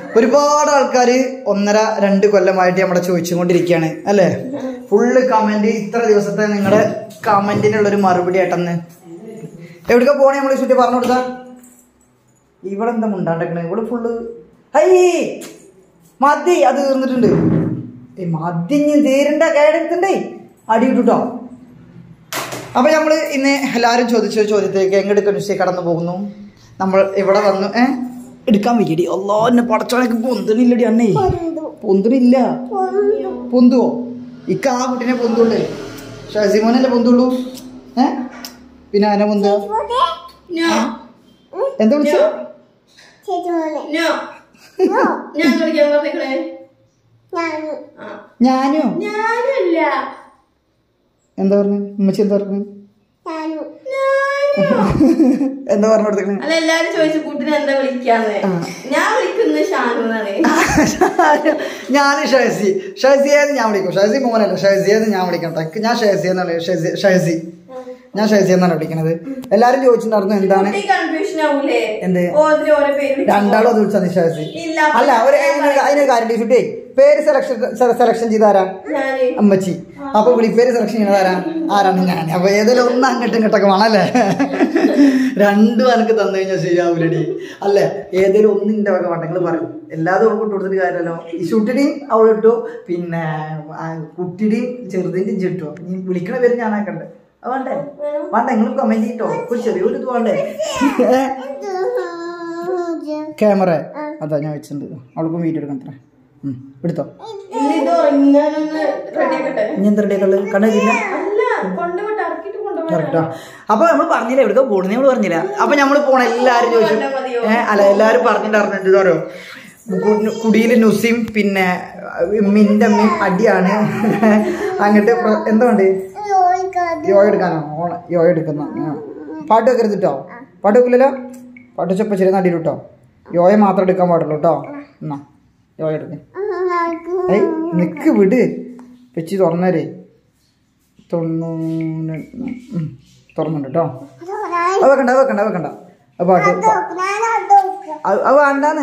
ഒരുപാട് ആൾക്കാർ ഒന്നര രണ്ട് കൊല്ലമായിട്ട് നമ്മളെ ചോദിച്ചുകൊണ്ടിരിക്കുകയാണ് അല്ലേ ഫുള്ള് കമന്റ് ഇത്ര ദിവസത്തെ നിങ്ങളുടെ കമന്റിനുള്ളൊരു മറുപടി ആയിട്ടെന്ന് എവിടേക്കാ പോണേ നമ്മൾ ചുറ്റി പറഞ്ഞു കൊടുത്താ ഇവിടെ എന്താ മുണ്ടാണ്ടക്കണേ ഇവിടെ ഫുള്ള് ഹൈ മതി അത് തീർന്നിട്ടുണ്ട് ഏയ് മതി ഇനി തീരണ്ട കേടെടുത്തുണ്ടേ അടി ഇട്ടുട്ടോ അപ്പൊ നമ്മൾ ഇന്ന് എല്ലാവരും ചോദിച്ച ഒരു ചോദ്യത്തേക്ക് എങ്ങോട്ട് നിശ്ചയം കടന്നു പോകുന്നു നമ്മൾ ഇവിടെ വന്നു ഏ എടുക്കാൻ വയ്യടി അല്ലോ എന്നെ പടച്ചോണക്ക് പൊന്തണില്ലടി അന്നേ പൊന്തണില്ല പൊന്തുവോ ഇക്ക ആ കുട്ടീനെ പൊന്തുള്ളേ ഷസിമോനല്ലേ പൊന്തുള്ളൂ ഏ പിന്നെ ആന പൊന്ത എന്താ വിളിച്ചത് ഞാൻ കളിക്കാൻ പറഞ്ഞേ ഞാനോ ഞാനല്ല എന്താ പറഞ്ഞു ഉമ്മച്ചി എന്താ പറഞ്ഞു എന്താ പറഞ്ഞു കൊടുത്തേ അല്ല എല്ലാരും ചോദിച്ചു കൂട്ടിനെ എന്താ വിളിക്കാന്ന് ഞാൻ വിളിക്കുന്നത് ഷാനു എന്നാണ് ഞാൻ ഷഹസി ഷഹസിയെന്ന് ഞാൻ വിളിക്കും ഷഹസി മോനല്ല ഷഹസിയെന്ന് ഞാൻ വിളിക്കണം ട്ടോ. ഞാൻ ഷഹസി എന്നാണ് ഷഹസി ഷഹസി ഞാൻ ഷഹസി എന്നാണ് വിളിക്കണത് എല്ലാരും ചോദിച്ചിട്ടുണ്ടായിരുന്നു എന്താണ് കൺഫ്യൂഷൻ ആവൂലേ എന്ത്? ഓരോരുത്തരും ഓരോ പേര് വിളിച്ച് രണ്ടാളും അത് വിളിച്ചാൽ ഷഹസി ഇല്ല. അല്ല ഒരു അതിനൊരു അതിനൊരു കാര്യം ഷുട്ടേ പേര് സെലക്ഷൻ സെലക്ഷൻ ചെയ്താരാ ഞാന് അമ്മച്ചി അപ്പൊ വിളിപ്പേര് സെലക്ഷൻ ചെയ്യണത് ആരാ ആരാണ് ഞാൻ അപ്പൊ ഏതെങ്കിലും ഒന്ന് അങ്ങോട്ടും ഇങ്ങോട്ടൊക്കെ വേണല്ലേ രണ്ടും എനിക്ക് തന്നു കഴിഞ്ഞാൽ ശരിയാവൂലടി അല്ലേ ഏതെങ്കിലും ഒന്നിന്റെ വക വേണ്ട നിങ്ങൾ പറയും എല്ലാതും അവൾക്ക് ഇട്ട് കൊടുത്തിട്ട് കാര്യമല്ലോ ഈ ഷുട്ടിനെയും അവൾ ഇട്ടു പിന്നെ ആ കുട്ടിയുടെയും ചെറുതിന്റെയും ചിട്ടു നീ വിളിക്കണ പേര് ഞാനാക്കണ്ടേ അത് വേണ്ടേ വേണ്ട നിങ്ങൾ കമന്റ് ചെയ്തോ ഒരു ചെറിയൊരു ഇത് വേണ്ടേ ക്യാമറ അതാ ഞാൻ വെച്ചിട്ടുണ്ട് അവൾക്കും വീഡിയോ എടുക്കണം അത്ര എടുത്തോ ഇന്ന് ഇത് ഉറങ്ങാനൊന്ന് റെഡി ആക്കട്ടെ ഇനി എന്താ റെഡിയാക്കുള്ളത് കണ്ടില്ല അല്ല കൊണ്ടുപോട്ടെ ഇറക്കിട്ട് കൊണ്ടുപോട്ടെ കറക്റ്റാ അപ്പൊ നമ്മൾ പറഞ്ഞില്ല എവിടെ പോണെന്ന് നമ്മൾ പറഞ്ഞില്ല അപ്പൊ നമ്മൾ പോണ എല്ലാരും ചോദിച്ചു ഏഹ് അല്ല എല്ലാരും പറഞ്ഞിട്ടുണ്ടായിരുന്നു എന്താ പറയോ കുടിയിൽ നുസിം പിന്നെ മിന്റെ അമ്മയും അടിയാണ് അങ്ങോട്ട് പ്ര- എന്താ വേണ്ടേ യോ എടുക്കാനോ ഓണ യോ എടുക്കുന്ന ആ. പാട്ട് വെക്കരുത് കേട്ടോ പാട്ട് വെക്കില്ലല്ലോ പാട്ട് വെച്ചപ്പോ ശരി നടിയിൽ കേട്ടോ യോയെ മാത്രം എടുക്കാൻ പാടുള്ളൂ കേട്ടോ എന്നാ യോ എടുക്ക ഏയ് നിക്ക് വിട് വെച്ച് തുറന്നേരേ തൊണ്ണൂറ് ഉം, തുറന്നുണ്ട് കേട്ടോ അത് വെക്കണ്ട അത് വെക്കണ്ട അത് വെക്കണ്ട അത് പാട്ട് അത് അത് വേണ്ടാന്ന്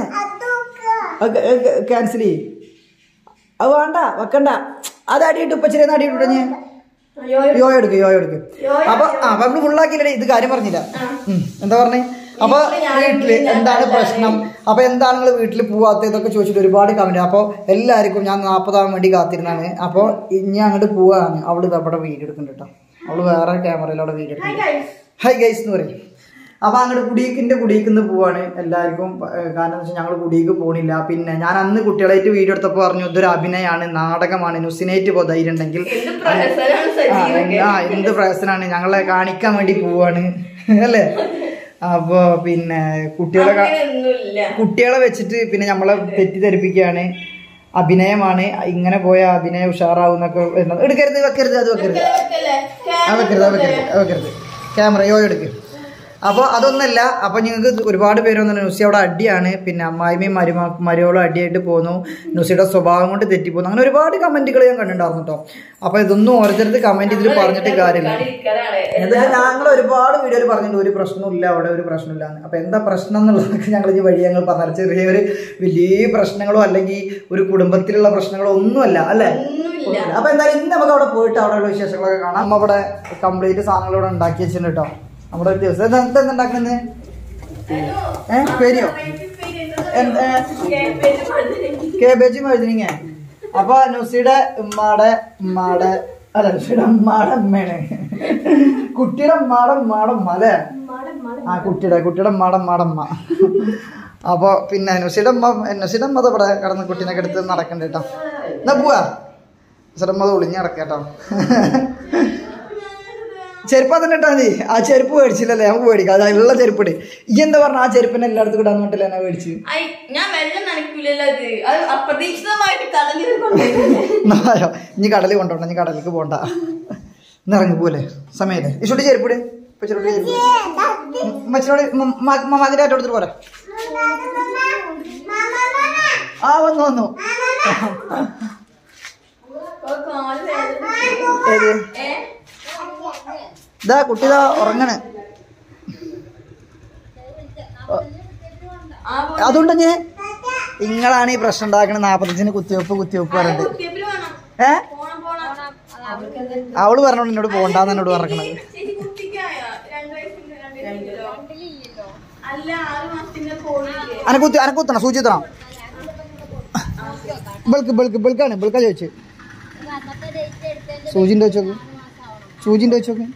ക്യാൻസൽ ചെയ്യ് അത് വേണ്ട വെക്കണ്ട അത് അടിയിട്ട് ഇപ്പൊ ചെറിയ അടിയിട്ട് ഞാൻ അയ്യോ യോ എടുക്ക് യോ എടുക്ക് അപ്പൊ ആ അപ്പൊ നമ്മള് ഫുള്ളാക്കിയില്ലേ ഇത് കാര്യം പറഞ്ഞില്ല ഉം, എന്താ പറഞ്ഞേ അപ്പൊ വീട്ടില് എന്താണ് പ്രശ്നം അപ്പൊ എന്താണ് നിങ്ങൾ വീട്ടിൽ പോവാത്ത ഇതൊക്കെ ചോദിച്ചിട്ട് ഒരുപാട് കമന്റ് അപ്പൊ എല്ലാവർക്കും ഞാൻ നാപ്പതാവാൻ വേണ്ടി കാത്തിരുന്നാണ് അപ്പൊ ഇനി അങ്ങോട്ട് പോവാണ് അവള് ഇത് അവിടെ വീഡിയോ എടുക്കുന്നുണ്ട് കേട്ടോ അവള് വേറെ ക്യാമറയിലൂടെ വീഡിയോ എടുക്കുന്നുണ്ട് ഹൈ ഗൈസ് എന്ന് പറയും അപ്പൊ അങ്ങോട്ട് കുടിയിക്കിന്റെ കുടിയിക്കുന്ന് പോവാണ് എല്ലാവർക്കും ഏഹ്, കാരണം എന്താ വെച്ചാൽ ഞങ്ങൾ കുടിയിക്ക് പോണില്ല പിന്നെ ഞാൻ അന്ന് കുട്ടികളായിട്ട് വീഡിയോ എടുത്തപ്പോൾ പറഞ്ഞു ഇതൊരു അഭിനയമാണ് നാടകമാണ് ന്യൂസിനേറ്റ് പോ ധൈര്യം ഉണ്ടെങ്കിൽ പ്രഹസനാണ് സജീവൊക്കെ ആ എന്ത് പ്രയാസനാണ് ഞങ്ങളെ കാണിക്കാൻ വേണ്ടി പോവാണ് അല്ലേ അപ്പൊ പിന്നെ കുട്ടികളെ കാ- അങ്ങനെയൊന്നുമില്ല കുട്ടികളെ വെച്ചിട്ട് പിന്നെ നമ്മളെ തെറ്റിദ്ധരിപ്പിക്കുകയാണ് അഭിനയമാണ് ഇങ്ങനെ പോയ അഭിനയം ഉഷാറാവുന്നൊക്കെ വരുന്നത് എടുക്കരുത് വെക്കരുത് അത് വെക്കരുത് വെക്കല്ലേ? അത് വെക്കരുത് അത് വെക്കരുത് അത് വെക്കരുത് ക്യാമറ യോ എടുക്ക് അപ്പോൾ അതൊന്നല്ല അപ്പോൾ നിങ്ങൾക്ക് ഒരുപാട് പേര് വന്നു നുസി അവിടെ അടിയാണ് പിന്നെ അമ്മായിമയും മരുമ മരുമകളും അടിയായിട്ട് പോന്നു നുസിയുടെ സ്വഭാവം കൊണ്ട് തെറ്റിപ്പോന്നു അങ്ങനെ ഒരുപാട് കമന്റുകൾ ഞാൻ കണ്ടിട്ടുണ്ടായിരുന്നു കേട്ടോ അപ്പോൾ ഇതൊന്നും ഓരോരുത്തർക്ക് കമന്റ് ഇതിൽ പറഞ്ഞിട്ട് കാര്യമില്ല ഇരിക്കലാണ്. എന്താ ഞങ്ങൾ ഒരുപാട് വീഡിയോയിൽ പറഞ്ഞിട്ടുണ്ട് ഒരു പ്രശ്നമില്ല അവിടെ ഒരു പ്രശ്നമില്ല എന്ന് അപ്പൊ എന്താ പ്രശ്നം എന്നുള്ളതൊക്കെ ഞങ്ങൾ ഈ വഴി ഞങ്ങൾ പറഞ്ഞ ചെറിയൊരു വലിയ പ്രശ്നങ്ങളോ അല്ലെങ്കിൽ ഒരു കുടുംബത്തിലുള്ള പ്രശ്നങ്ങളോ ഒന്നുമല്ല അല്ലേ ഒന്നുമില്ല. അപ്പൊ എന്തായാലും ഇന്ന് നമുക്ക് അവിടെ പോയിട്ട് അവിടെയുള്ള വിശേഷങ്ങളൊക്കെ കാണാം നമ്മ അവിടെ കംപ്ലീറ്റ് സാധനങ്ങൾ ഇവിടെ ഉണ്ടാക്കി വെച്ചിട്ടുണ്ട് കേട്ടോ നമ്മുടെ ഒരു ദിവസം എന്താ എന്താ ഉണ്ടാക്കുന്നത് ഏ പേരിയോ എന്ത്, ഏ? കേപ്പേര് മതി. കേബേജ് മഴുതിനിങ്ങ അപ്പൊ നുസിയുടെ ഉമ്മാടെ ഉമ്മാടെ അല്ല നുസിയുടെ ഉമ്മാടെ ഉമ്മയാണ് കുട്ടിയുടെ ഉമ്മാടെ ഉമ്മാടെ ഉമ്മ അല്ലേ ആ കുട്ടിയുടെ കുട്ടിയുടെ ഉമ്മാടെ ഉമ്മാടെ ഉമ്മ അപ്പൊ പിന്നെ നുസിയുടെ ഉമ്മ നുസിയുടെ ഉമ്മ ദാ ഇവിടെ കിടന്ന് കുട്ടീനെ എടുത്ത് നടക്കണ്ട കേട്ടോ എന്നാ പോവാ നുസിയുടെ ഉമ്മ ദാ ഒളിഞ്ഞ് നടക്കുക കേട്ടോ ചെരുപ്പ് തന്നെ ഇട്ടാ മതി ആ ചെരുപ്പ് മേടിച്ചില്ലല്ലേ നമുക്ക് മേടിക്കാം അത് അതിലുള്ള ചെരുപ്പിട് ഈ എന്താ പറഞ്ഞ ആ ചെരുപ്പിനെ എല്ലായിടത്തും ഇടാൻ വേണ്ടില്ല എന്നെ മേടിച്ച് ഐ, ഞാൻ വെള്ളം നനയ്ക്കൂലല്ലോ അത് അത് അപ്രതീക്ഷിതമായിട്ട് കടലിൽ കൊണ്ടുപോയി നായോ ഇനി കടലിൽ കൊണ്ടോണ്ട ഇനി കടലിലേക്ക് പോണ്ട ഇന്ന് ഇറങ്ങി പോലെ സമയല്ലേ ഇച്ചോട്ട് ചെരുപ്പിട് ഇപ്പച്ചോട്ട് ചെരുപ്പ് മച്ചിനോട് മതിന്റെ ആറ്റം എടുത്തിട്ട് പോരാ ആ വന്നു വന്നു കാല് വേദന. ഏത് ഏ? ഇതാ കുട്ടി ഇതാ ഉറങ്ങണ് ആ പോ- അതുകൊണ്ട് ഞാൻ നിങ്ങളാണ് ഈ പ്രശ്നം ഉണ്ടാക്കണത് നാപ്പത്തഞ്ചിന് കുത്തിവെപ്പ് കുത്തിവെപ്പ് പറഞ്ഞിട്ട് കുത്തിയപ്പില് വേണം ഏ പോണം പോണം അവള് പറഞ്ഞോണ്ട് എന്നോട് പോണ്ടാന്ന് എന്നോട് പറഞ്ഞത് ചേച്ചി കുട്ടിക്കായ രണ്ട് വയസ്സിന്റെ രണ്ടില്ലല്ലോ അല്ല ആറ് മാസത്തിന്റെ കോഴിയില്ലേ അനക്ക് കുത്തി അനക്ക് കുത്തണം സൂചി കുത്തണം ബൾക്ക് ബൾക്ക് ബൾക്കാണ് ബൾക്കാ ചോദിച്ചു സൂചിന്റെ വെച്ച് നോക്ക് സൂചിന്റെ വെച്ച് നോക്ക്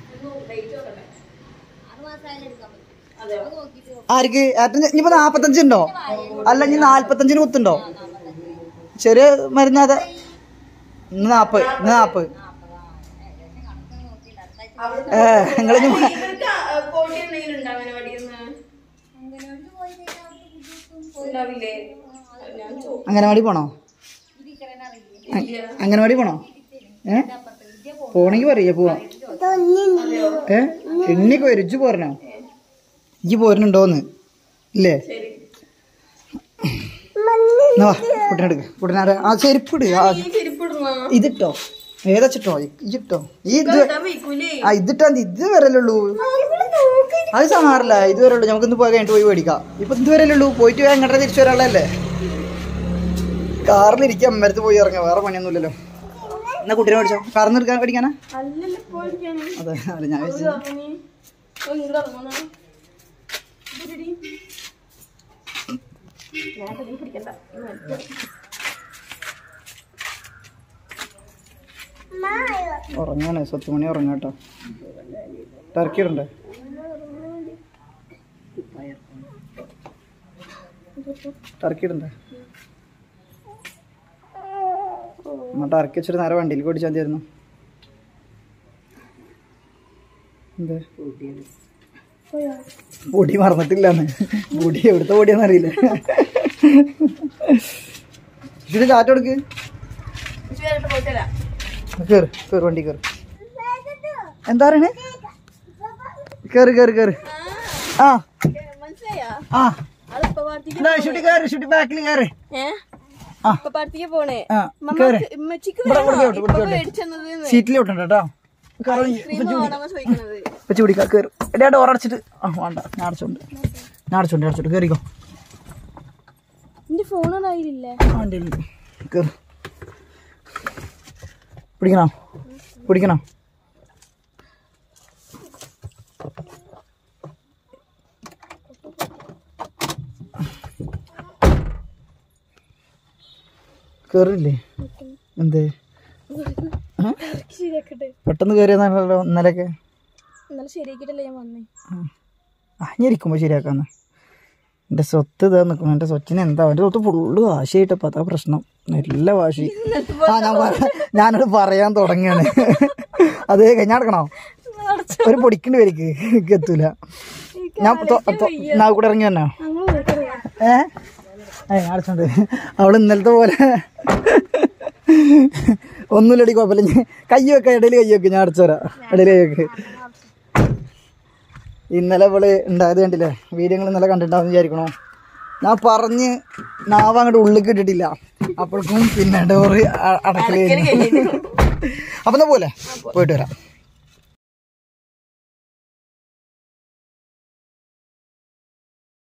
ആർക്ക് ഏറ്റവും ഇനിയിപ്പോ നാപ്പത്തഞ്ച് ഉണ്ടോ അല്ല ഇനി നാല്പത്തഞ്ചിന് കുത്തുണ്ടോ ചെറിയ മരുന്ന് അതെ ഇന്ന് നാപ്പത് ഇന്ന് നാപ്പത് ഏ നിങ്ങളിനി ഇവർക്ക് ആ, കോഴി എന്തെങ്കിലും ഉണ്ടോ അങ്ങനെ വടിയുന്ന ഉണ്ടാവില്ലേ ഞാൻ ചോദിച്ചു അംഗനവാടി പോണോ അംഗനവാടി പോണോ ഏ പോണെങ്കി പറയ പോവാ ഏ എണ്ണിക്ക് വരും ഇജ്ജ് പോരണോ ഇജ്ജ് പോരണുണ്ടോന്ന് ഇല്ലേ ശരി എന്നാ വാ, കുട്ടീനെ എടുക്ക് കുട്ടീനെ ആ ചെരുപ്പ് ഇട് ആ ഈ ചെരുപ്പിടുന്ന ഇതിട്ടോ ഏതച്ചിട്ടോ ഇജിട്ടോ ഈ ഇത് വയ്ക്കൂലേ ആ ഇതിട്ടാ മതി. ഇത് വരല്ലുള്ളൂ അത് സാറില്ല ഇത് വരള്ളൂ നമുക്ക് ഇന്ന് പോയി കഴിഞ്ഞിട്ട് പോയി മേടിക്കാം ഇപ്പൊ ഇത് വരല്ലുള്ളൂ പോയിട്ട് എങ്ങോട്ടാ തിരിച്ചു വരാനുള്ളതല്ലേ കാറിലിരിക്കാം അമ്മരത്ത് പോയി ഇറങ്ങാം വേറെ പണിയൊന്നുമില്ലല്ലോ എന്നാ കുട്ടീനെ മേടിച്ചോ കാറിന്ന് എടുക്കാൻ മേടിക്കാനാ അല്ലല്ലോ പോയിരിക്കാണ് അതെ അല്ല ഞാൻ വിചാരിച്ചു ഇങ്ങോട്ട് ഇറങ്ങുന്ന ഞാൻ പിടിക്കണ്ട ഉറങ്ങാനേ സ്വത്ത് മണി ഉറങ്ങാട്ടോ ടർക്കി ഇടണ്ടേ ടർക്കി ഇടണ്ടേ എന്നാ ടർക്കി വെച്ചിട്ട് നേരെ വണ്ടിയിൽ ഓടിച്ചാൽ മതിയായിരുന്നു എന്തേ പൊടി മറന്നിട്ടില്ലാന്ന് പൊടി എവിടുത്തെ പൊടിയാന്ന് അറിയില്ല ഇതിന് ചാറ്റ കൊടുക്ക് പോയിട്ടല്ല കേറ് കേറ് വണ്ടി കേറ് എന്താ പറയണേ കേറ് കേറ് കേറ് ആ മനസ്സിലായാ ആ അത് ഇപ്പൊ പാർട്ടിക്ക് എന്നാ ഷുട്ടി കേറ് ഷുട്ടി ബാക്കിൽ കേറ് ഏ ആ. ഇപ്പൊ പാർട്ടിക്ക് പോണേ ആ കേറ് ഉമ്മച്ചിക്ക് ഇവിടെ വേണോ കൊടുക്കോട്ടെ, ഇപ്പൊ കൊടുക്കോട്ടെ. മേടിച്ചെന്നത് സീറ്റിൽ വിട്ടണ്ട കേട്ടോ ക്രീം വേണമെന്ന് ചോദിക്കണത് വെച്ച് പിടിക്കാം കേറ് എടാ ഡോർ അടച്ചിട്ട് ആ വേണ്ട ഞാൻ അടച്ചോണ്ട് ഞാൻ അടച്ചോണ്ട് അടച്ചോണ്ട് കേറിക്കോ എന്റെ ഫോണൊന്നും അതിലില്ലേ ആ വണ്ടിയിൽ കേറ് പിടിക്കണോ പിടിക്കണോ കേറില്ലേ എന്തേ ആ? ശരിയാക്കട്ടെ പെട്ടെന്ന് കയറിയതാണല്ലോ ഇന്നലെയൊക്കെ എന്നാലും ശരിയാക്കിട്ടല്ലേ ഞാൻ വന്നേ അഞ്ഞിരിക്കുമ്പോൾ ശരിയാക്കാന്ന് എൻ്റെ സ്വത്ത് ഇതാ നിൽക്കുന്നു എൻ്റെ സ്വത്തിന് എന്താ എൻ്റെ സ്വത്ത് ഫുള്ള് വാശിയായിട്ടപ്പോൾ അതാ പ്രശ്നം നല്ല വാശി ആ ഞാൻ പറ- ഞാനത് പറയാൻ തുടങ്ങാണ് അത് കഴിഞ്ഞാൽ നടക്കണോ ഒരു പൊടിക്കേണ്ടി വരിക്ക് എത്തൂല ഞാൻ നാ കൂടെ ഇറങ്ങി വന്നോ ഏ ഏ അടച്ചോണ്ട് അവള് ഇന്നലത്തെ പോലെ ഒന്നുമില്ലടി കുഴപ്പമില്ല ഞാൻ കൈ വെക്ക ഇടയിൽ കൈ വെക്ക് ഞാൻ അടച്ചുതരാം ഇടയിൽ കൈ വെക്ക് ഇന്നലെ ഇവള് ഉണ്ടായത് കണ്ടില്ലേ വീഡിയോകൾ ഇന്നലെ കണ്ടിട്ടുണ്ടാവും വിചാരിക്കണോ ഞാൻ പറഞ്ഞ് നാവ് അങ്ങോട്ട് ഉള്ളിൽ ഇട്ടിട്ടില്ല അപ്പോഴേക്കും പിന്നെ ഡോറ് അടക്കല് കഴിഞ്ഞു. അപ്പൊ എന്നാ പോലെ പോയിട്ട് വരാം